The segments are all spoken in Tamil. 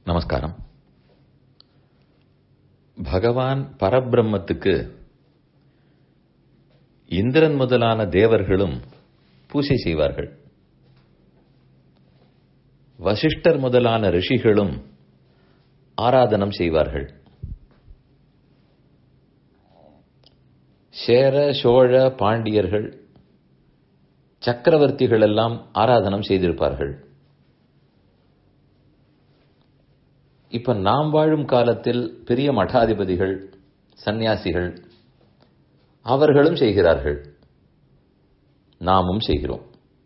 நமஸ்காரம் பகவான் பரபிரம்மத்துக்கு இந்திரன் முதலான தேவர்களும் பூஜை செய்வார்கள் வசிஷ்டர் முதலான ரிஷிகளும் ஆராதனம் செய்வார்கள் சேர சோழ பாண்டியர்கள் சக்கரவர்த்திகள் எல்லாம் ஆராதனம் செய்திருப்பார்கள் இப்ப நாம் வாழும் காலத்தில் பெரிய மடாதிபதிகள் சந்நியாசிகள் அவர்களும் செய்கிறார்கள் நாமும் செய்கிறோம்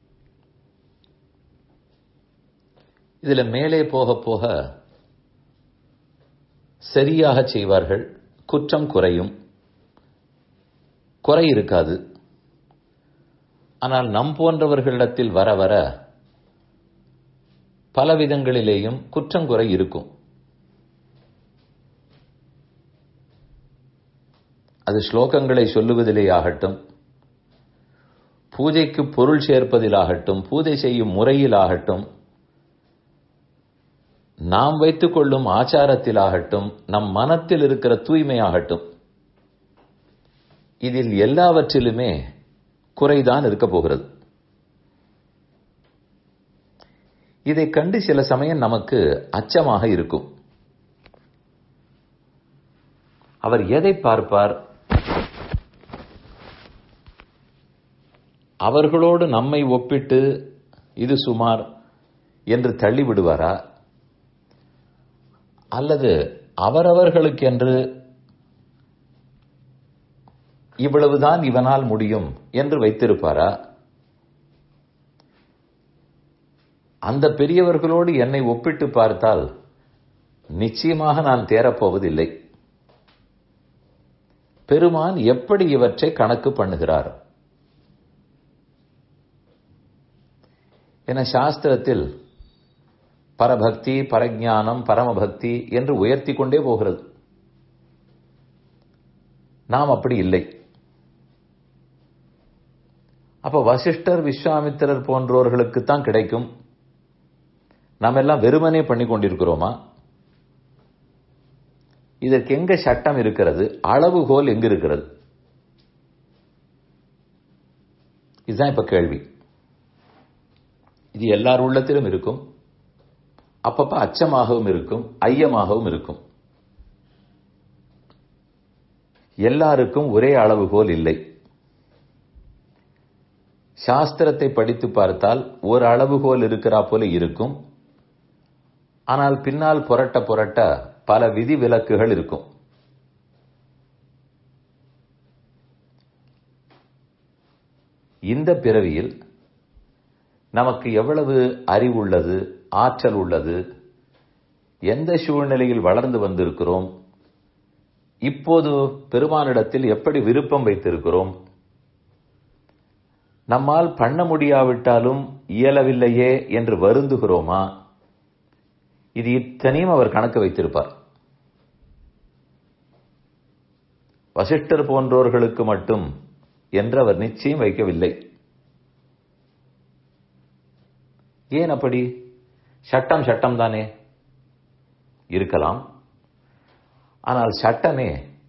இதுல மேலே போக போக சரியாக செய்வார்கள் குற்றம் குறையும் குறை இருக்காது ஆனால் நம் போன்றவர்களிடத்தில் வர வர பல விதங்களிலேயும் குற்றங்குறை இருக்கும் அது ஸ்லோகங்களை சொல்லுவதிலே ஆகட்டும் பூஜைக்கு பொருள் சேர்ப்பதிலாகட்டும் பூஜை செய்யும் முறையிலாகட்டும் நாம் வைத்துக் கொள்ளும் ஆச்சாரத்திலாகட்டும் நம் மனத்தில் இருக்கிற தூய்மையாகட்டும் இதில் எல்லாவற்றிலுமே குறைதான் இருக்க போகிறது இதை கண்டு சில சமயம் நமக்கு அச்சமாக இருக்கும் அவர் எதை பார்ப்பார் அவர்களோடு நம்மை ஒப்பிட்டு இது சுமார் என்று தள்ளிவிடுவாரா அல்லது அவரவர்களுக்கென்று இவ்வளவுதான் இவனால் முடியும் என்று வைத்திருப்பாரா அந்த பெரியவர்களோடு என்னை ஒப்பிட்டு பார்த்தால் நிச்சயமாக நான் தேரப்போவதில்லை பெருமான் எப்படி இவற்றை கணக்கு பண்ணுகிறார் என சாஸ்திரத்தில் பரபக்தி பரஜானம் பரமபக்தி என்று உயர்த்தி கொண்டே போகிறது நாம் அப்படி இல்லை அப்ப வசிஷ்டர் விஸ்வாமித்திரர் போன்றோர்களுக்கு தான் கிடைக்கும் நாம் எல்லாம் வெறுமனே பண்ணி கொண்டிருக்கிறோமா இதற்கு எங்க சட்டம் இருக்கிறது அளவுகோல் எங்க இருக்கிறது இதுதான் இப்ப கேள்வி இது எல்லார் உள்ளத்திலும் இருக்கும் அப்பப்ப அச்சமாகவும் இருக்கும் ஐயமாகவும் இருக்கும் எல்லாருக்கும் ஒரே அளவுகோல் இல்லை சாஸ்திரத்தை படித்து பார்த்தால் ஒரு அளவுகோல் இருக்கிறா போல இருக்கும் ஆனால் பின்னால் புரட்ட புரட்ட பல விதி விலக்குகள் இருக்கும் இந்த பிறவியில் நமக்கு எவ்வளவு அறிவுள்ளது ஆற்றல் உள்ளது எந்த சூழ்நிலையில் வளர்ந்து வந்திருக்கிறோம் இப்போது பெருமானிடத்தில் எப்படி விருப்பம் வைத்திருக்கிறோம் நம்மால் பண்ண முடியாவிட்டாலும் இயலவில்லையே என்று வருந்துகிறோமா இது இத்தனையும் அவர் கணக்கு வைத்திருப்பார் வசிஷ்டர் போன்றோர்களுக்கு மட்டும் என்று அவர் நிச்சயம் வைக்கவில்லை ஏன் அப்படி சட்டம் சட்டம் தானே இருக்கலாம் ஆனால் சட்டமே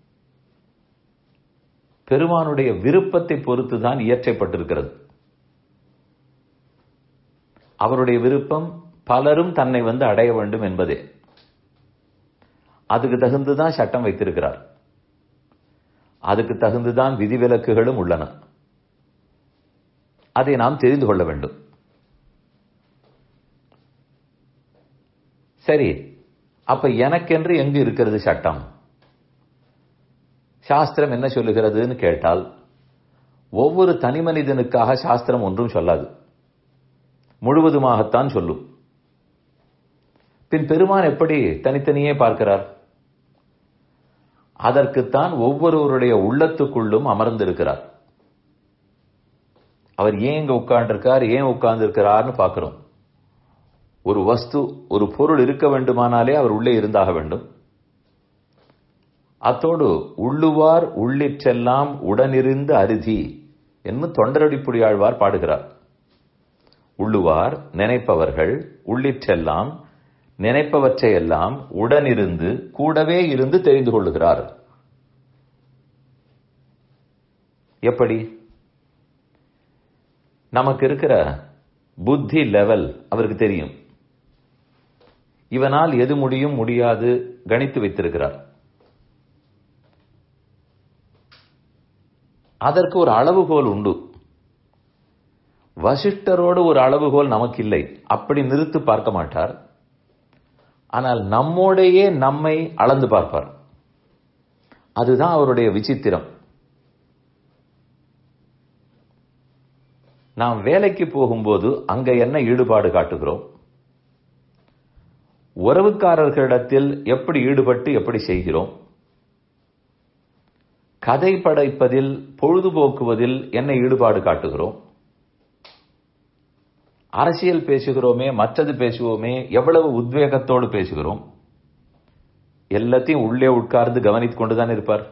பெருமானுடைய விருப்பத்தை பொறுத்துதான் இயற்றப்பட்டிருக்கிறது அவருடைய விருப்பம் பலரும் தன்னை வந்து அடைய வேண்டும் என்பதே அதுக்கு தகுந்துதான் சட்டம் வைத்திருக்கிறார் அதுக்கு தகுந்துதான் விதிவிலக்குகளும் உள்ளன அதை நாம் தெரிந்து கொள்ள வேண்டும் சரி அப்ப எனக்கென்று எங்கு இருக்கிறது சட்டம் சாஸ்திரம் என்ன சொல்லுகிறதுன்னு கேட்டால் ஒவ்வொரு தனி மனிதனுக்காக சாஸ்திரம் ஒன்றும் சொல்லாது முழுவதுமாகத்தான் சொல்லும் பின் பெருமான் எப்படி தனித்தனியே பார்க்கிறார் அதற்குத்தான் ஒவ்வொருவருடைய உள்ளத்துக்குள்ளும் அமர்ந்திருக்கிறார் அவர் ஏன் இங்க உட்கார்ந்திருக்கார் ஏன் உட்கார்ந்து இருக்கிறார்னு பார்க்கிறோம் ஒரு வஸ்து ஒரு பொருள் இருக்க வேண்டுமானாலே அவர் உள்ளே இருந்தாக வேண்டும் அத்தோடு உள்ளுவார் உள்ளிற்றெல்லாம் உடனிருந்து அருதி என்று தொண்டரடிப்புடியாழ்வார் பாடுகிறார் உள்ளுவார் நினைப்பவர்கள் உள்ளிற்றெல்லாம் நினைப்பவற்றை எல்லாம் உடனிருந்து கூடவே இருந்து தெரிந்து கொள்ளுகிறார் எப்படி நமக்கு இருக்கிற புத்தி லெவல் அவருக்கு தெரியும் இவனால் எது முடியும் முடியாது கணித்து வைத்திருக்கிறார் அதற்கு ஒரு அளவுகோல் உண்டு வசிஷ்டரோடு ஒரு அளவுகோல் நமக்கு இல்லை அப்படி நிறுத்து பார்க்க மாட்டார் ஆனால் நம்மோடையே நம்மை அளந்து பார்ப்பார் அதுதான் அவருடைய விசித்திரம் நாம் வேலைக்கு போகும்போது அங்க என்ன ஈடுபாடு காட்டுகிறோம் உறவுக்காரர்களிடத்தில் எப்படி ஈடுபட்டு எப்படி செய்கிறோம் கதை படைப்பதில் பொழுதுபோக்குவதில் என்ன ஈடுபாடு காட்டுகிறோம் அரசியல் பேசுகிறோமே மற்றது பேசுவோமே எவ்வளவு உத்வேகத்தோடு பேசுகிறோம் எல்லாத்தையும் உள்ளே உட்கார்ந்து கவனித்துக் கொண்டுதான் இருப்பார்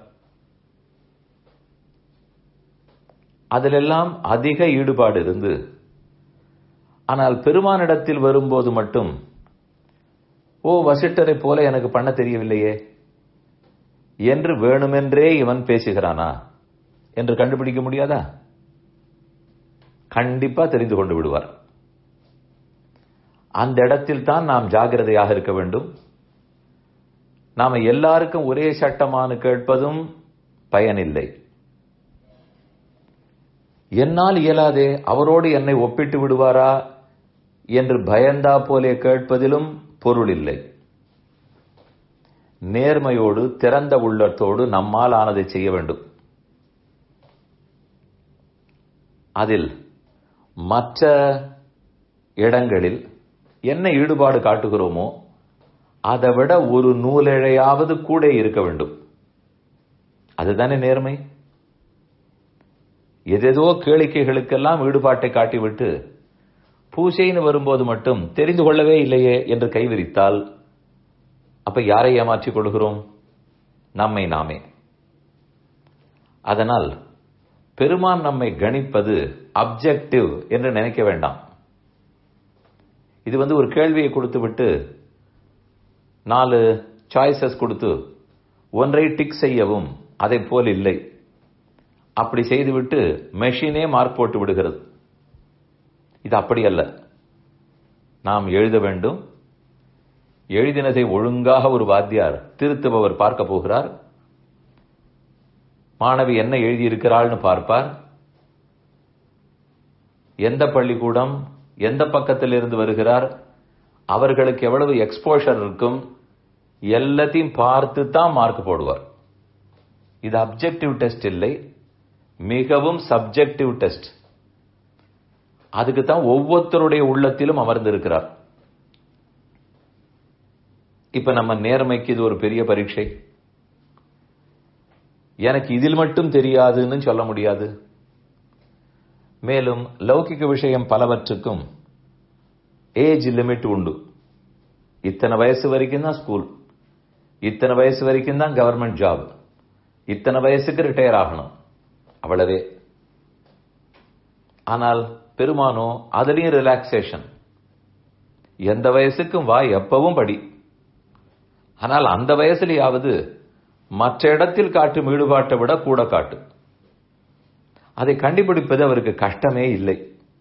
அதிலெல்லாம் அதிக ஈடுபாடு இருந்து ஆனால் பெருமானிடத்தில் வரும்போது மட்டும் ஓ வசிட்டரை போல எனக்கு பண்ண தெரியவில்லையே என்று வேணுமென்றே இவன் பேசுகிறானா என்று கண்டுபிடிக்க முடியாதா கண்டிப்பா தெரிந்து கொண்டு விடுவார் அந்த இடத்தில் தான் நாம் ஜாகிரதையாக இருக்க வேண்டும் நாம எல்லாருக்கும் ஒரே சட்டமானு கேட்பதும் பயனில்லை என்னால் இயலாதே அவரோடு என்னை ஒப்பிட்டு விடுவாரா என்று பயந்தா போலே கேட்பதிலும் பொருள் இல்லை நேர்மையோடு திறந்த உள்ளத்தோடு நம்மால் ஆனதை செய்ய வேண்டும் அதில் மற்ற இடங்களில் என்ன ஈடுபாடு காட்டுகிறோமோ அதை விட ஒரு நூலிழையாவது கூட இருக்க வேண்டும் அதுதானே நேர்மை எதேதோ கேளிக்கைகளுக்கெல்லாம் ஈடுபாட்டை காட்டிவிட்டு பூசைன்னு வரும்போது மட்டும் தெரிந்து கொள்ளவே இல்லையே என்று கைவிரித்தால் அப்ப யாரை ஏமாற்றிக் கொள்கிறோம் நம்மை நாமே அதனால் பெருமான் நம்மை கணிப்பது அப்ஜெக்டிவ் என்று நினைக்க வேண்டாம் இது வந்து ஒரு கேள்வியை கொடுத்து விட்டு நாலு சாய்ஸஸ் கொடுத்து ஒன்றை டிக் செய்யவும் அதை போல் இல்லை அப்படி செய்துவிட்டு மெஷினே மார்க் போட்டு விடுகிறது இது அப்படி அல்ல நாம் எழுத வேண்டும் எழுதினதை ஒழுங்காக ஒரு வாத்தியார் திருத்துபவர் பார்க்க போகிறார் மாணவி என்ன எழுதியிருக்கிறாள்னு பார்ப்பார் எந்த பள்ளிக்கூடம் எந்த பக்கத்தில் இருந்து வருகிறார் அவர்களுக்கு எவ்வளவு எக்ஸ்போஷர் இருக்கும் எல்லாத்தையும் பார்த்து தான் மார்க் போடுவார் இது அப்ஜெக்டிவ் டெஸ்ட் இல்லை மிகவும் சப்ஜெக்டிவ் டெஸ்ட் அதுக்கு தான் ஒவ்வொருத்தருடைய உள்ளத்திலும் அமர்ந்திருக்கிறார் இப்ப நம்ம நேர்மைக்கு இது ஒரு பெரிய பரீட்சை எனக்கு இதில் மட்டும் தெரியாதுன்னு சொல்ல முடியாது மேலும் லௌகிக விஷயம் பலவற்றுக்கும் ஏஜ் லிமிட் உண்டு இத்தனை வயசு வரைக்கும் தான் ஸ்கூல் இத்தனை வயசு வரைக்கும் தான் கவர்மெண்ட் ஜாப் இத்தனை வயசுக்கு ரிட்டையர் ஆகணும் அவ்வளவே ஆனால் பெருமானோ அதுலயும் ரிலாக்ஸேஷன் எந்த வயசுக்கும் வா எப்பவும் படி ஆனால் அந்த வயசுலயாவது மற்ற இடத்தில் காட்டும் ஈடுபாட்டை விட கூட காட்டு அதை கண்டுபிடிப்பது அவருக்கு கஷ்டமே இல்லை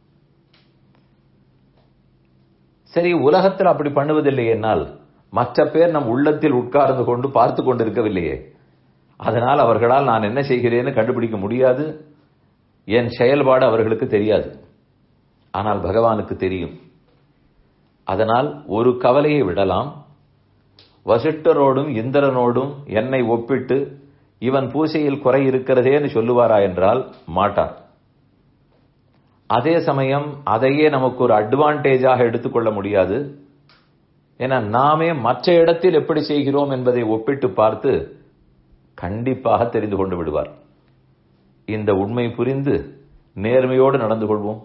சரி உலகத்தில் அப்படி பண்ணுவதில்லை என்னால் மற்ற பேர் நம் உள்ளத்தில் உட்கார்ந்து கொண்டு பார்த்து கொண்டிருக்கவில்லையே அதனால் அவர்களால் நான் என்ன செய்கிறேன்னு கண்டுபிடிக்க முடியாது என் செயல்பாடு அவர்களுக்கு தெரியாது ஆனால் பகவானுக்கு தெரியும் அதனால் ஒரு கவலையை விடலாம் வசிட்டரோடும் இந்திரனோடும் என்னை ஒப்பிட்டு இவன் பூசையில் குறை இருக்கிறதேன்னு சொல்லுவாரா என்றால் மாட்டார் அதே சமயம் அதையே நமக்கு ஒரு அட்வான்டேஜாக எடுத்துக்கொள்ள முடியாது ஏன்னா நாமே மற்ற இடத்தில் எப்படி செய்கிறோம் என்பதை ஒப்பிட்டு பார்த்து கண்டிப்பாக தெரிந்து கொண்டு விடுவார் இந்த உண்மை புரிந்து நேர்மையோடு நடந்து கொள்வோம்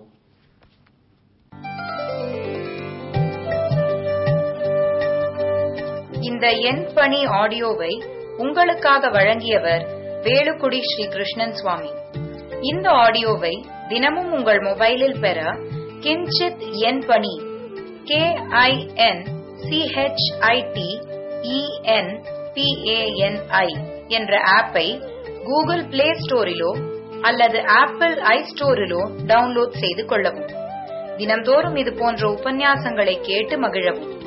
இந்த எண் பணி ஆடியோவை உங்களுக்காக வழங்கியவர் வேலுக்குடி ஸ்ரீ கிருஷ்ணன் சுவாமி இந்த ஆடியோவை தினமும் உங்கள் மொபைலில் பெற கிஞ்சித் எண் பணி கே ஐ என் சிஹெச்ஐடி இஎன் பிஏஎன்ஐ என்ற ஆப்பை கூகுள் பிளே ஸ்டோரிலோ அல்லது ஆப்பிள் ஐ ஸ்டோரிலோ டவுன்லோட் செய்து கொள்ளவும் தினம்தோறும் இது போன்ற உபன்யாசங்களை கேட்டு மகிழவும்